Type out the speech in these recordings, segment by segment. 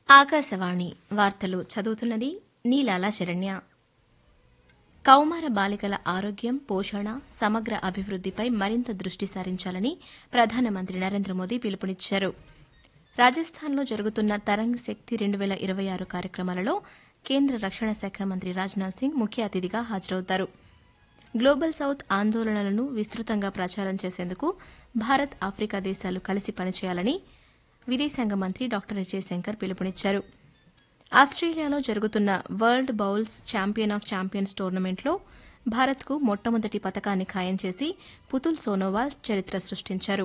ఆకాశవాణి వార్తలు చదువుతున్నది నీలాల శరణ్య కౌమార బాలికల ఆరోగ్యం పోషణ సమగ్ర అభివృద్దిపై మరింత దృష్టి సారించాలని ప్రధానమంత్రి నరేంద్ర మోదీ పిలుపునిచ్చారు రాజస్థాన్లో జరుగుతున్న తరంగ్ శక్తి రెండు వేల ఇరవై ఆరు కార్యక్రమాలలో కేంద్ర రక్షణ శాఖ మంత్రి రాజ్నాథ్ సింగ్ ముఖ్య అతిథిగా హాజరవుతారు గ్లోబల్ సౌత్ ఆందోళనలను విస్తృతంగా ప్రచారం చేసేందుకు భారత్ ఆఫ్రికా దేశాలు కలిసి పనిచేయాలని విదేశాంగ మంత్రి డాక్టర్ ఎస్ జయశంకర్ పిలుపునిచ్చారు ఆస్ట్రేలియాలో జరుగుతున్న world bowls champion of champions టోర్నమెంట్లో భారత్కు మొట్టమొదటి పతకాన్ని ఖాయం చేసి పుతుల్ సోనోవాల్ చరిత్ర సృష్టించారు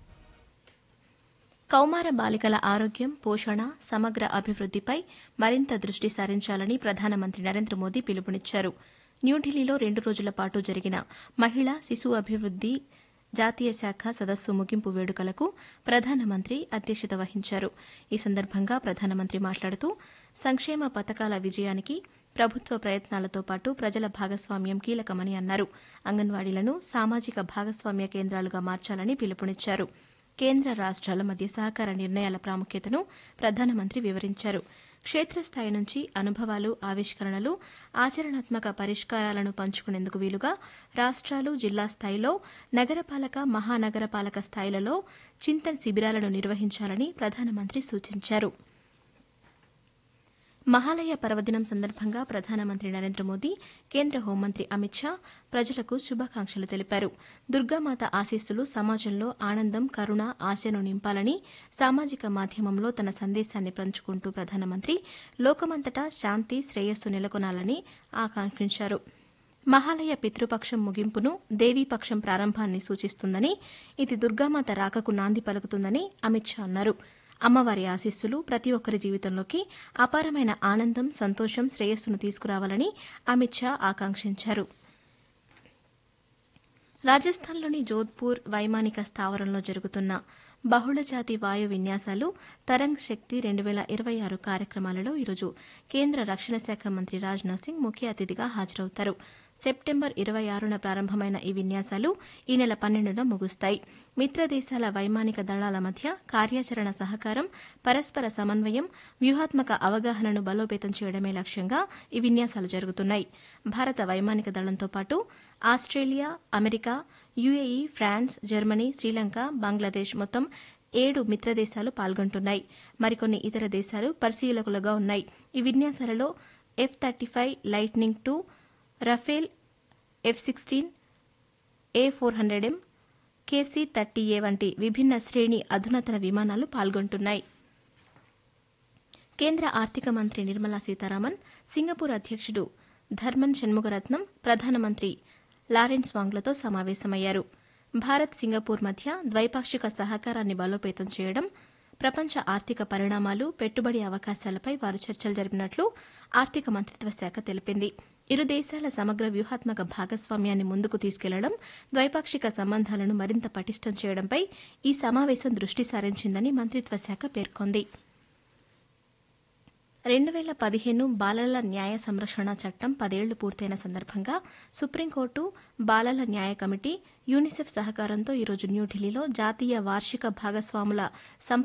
కౌమార బాలికల ఆరోగ్యం పోషణ సమగ్ర అభివృద్దిపై మరింత దృష్టి సారించాలని ప్రధానమంత్రి నరేంద్ర మోదీ పిలుపునిచ్చారు న్యూఢిల్లీలో రెండు రోజుల పాటు జరిగిన మహిళా శిశు అభివృద్ది జాతీయ శాఖ సదస్సు ముగింపు వేడుకలకు ప్రధానమంత్రి అధ్యక్షత వహించారు ఈ సందర్భంగా ప్రధానమంత్రి మాట్లాడుతూ సంక్షేమ పథకాల విజయానికి ప్రభుత్వ ప్రయత్నాలతో పాటు ప్రజల భాగస్వామ్యం కీలకమని అన్నారు అంగన్వాడీలను సామాజిక భాగస్వామ్య కేంద్రాలుగా మార్చాలని పిలుపునిచ్చారు కేంద్ర రాష్ట్రాల మధ్య సహకార నిర్ణయాల ప్రాముఖ్యతను ప్రధానమంత్రి వివరించారు క్షేత్రస్థాయి నుంచి అనుభవాలు ఆవిష్కరణలు ఆచరణాత్మక పరిష్కారాలను పంచుకునేందుకు వీలుగా రాష్ట్రాలు జిల్లా స్థాయిలో నగరపాలక మహానగరపాలక స్థాయిలలో చింతన్ శిబిరాలను నిర్వహించాలని ప్రధానమంత్రి సూచించారు మహాలయ పర్వదినం సందర్భంగా ప్రధానమంత్రి నరేంద్ర మోదీ కేంద్ర హోంమంత్రి అమిత్ షా ప్రజలకు శుభాకాంక్షలు తెలిపారు దుర్గామాత ఆశీస్సులు సమాజంలో ఆనందం కరుణ ఆశను నింపాలని సామాజిక మాధ్యమంలో తన సందేశాన్ని పంచుకుంటూ ప్రధానమంత్రి లోకమంతటా శాంతి శ్రేయస్సు నెలకొనాలని ఆకాంక్షించారు మహాలయ పితృపక్షం ముగింపును దేవీపక్షం ప్రారంభాన్ని సూచిస్తుందని ఇది దుర్గామాత రాకకు నాంది పలుకుతుందని అమిత్ షా అన్నారు అమ్మవారి ఆశీస్సులు ప్రతి ఒక్కరి జీవితంలోకి అపారమైన ఆనందం సంతోషం శ్రేయస్సును తీసుకురావాలని అమిత్ షా ఆకాంక్షించారు రాజస్థాన్లోని జోధ్పూర్ వైమానిక స్థావరంలో జరుగుతున్న బహుళజాతి వాయు విన్యాసాలు తరంగ్ శక్తి రెండు వేల ఇరవై ఆరు కార్యక్రమాలలో ఈరోజు కేంద్ర రక్షణ శాఖ మంత్రి రాజ్నాథ్ సింగ్ ముఖ్య అతిథిగా హాజరవుతారు సెప్టెంబర్ ఇరవై ఆరున ప్రారంభమైన ఈ విన్యాసాలు ఈ నెల పన్నెండున ముగుస్తాయి మిత్ర దేశాల వైమానిక దళాల మధ్య కార్యాచరణ సహకారం పరస్పర సమన్వయం వ్యూహాత్మక అవగాహనను బలోపేతం చేయడమే లక్ష్యంగా ఈ విన్యాసాలు జరుగుతున్నాయి భారత వైమానిక దళంతో పాటు Australia America UAE France Germany Sri Lanka Bangladesh మొత్తం ఏడు మిత్రదేశాలు పాల్గొంటున్నాయి మరికొన్ని ఇతర దేశాలు పరిశీలకులుగా ఉన్నాయి ఈ విన్యాసాలలో F thirty five lightning two Rafale F sixteen A four hundred M KC thirty A వంటి విభిన్న శ్రేణి అధునాతన విమానాలు పాల్గొంటున్నాయి కేంద్ర ఆర్థిక మంత్రి నిర్మలా సీతారామన్ సింగపూర్ అధ్యక్షుడు ధర్మన్ షణ్ముగరత్నం ప్రధానమంత్రి లారెన్స్ వాంగ్లతో సమావేశమయ్యారు భారత్ సింగపూర్ మధ్య ద్వైపాక్షిక సహకారాన్ని బలోపేతం చేయడం ప్రపంచ ఆర్థిక పరిణామాలు పెట్టుబడి అవకాశాలపై వారు చర్చలు జరిపినట్లు ఆర్థిక మంత్రిత్వ శాఖ తెలిపింది ఇరు దేశాల సమగ్ర వ్యూహాత్మక భాగస్వామ్యాన్ని ముందుకు తీసుకెళ్లడం ద్వైపాక్షిక సంబంధాలను మరింత పటిష్టం చేయడంపై ఈ సమావేశం దృష్టి సారించిందని మంత్రిత్వ శాఖ పేర్కొంది రెండు వేల పదిహేను బాలల న్యాయ సంరక్షణ చట్టం పదేళ్లు పూర్తయిన సందర్భంగా సుప్రీంకోర్టు బాలల న్యాయ కమిటీ యూనిసెఫ్ సహకారంతో ఈరోజు న్యూఢిల్లీలో జాతీయ వార్షిక భాగస్వాముల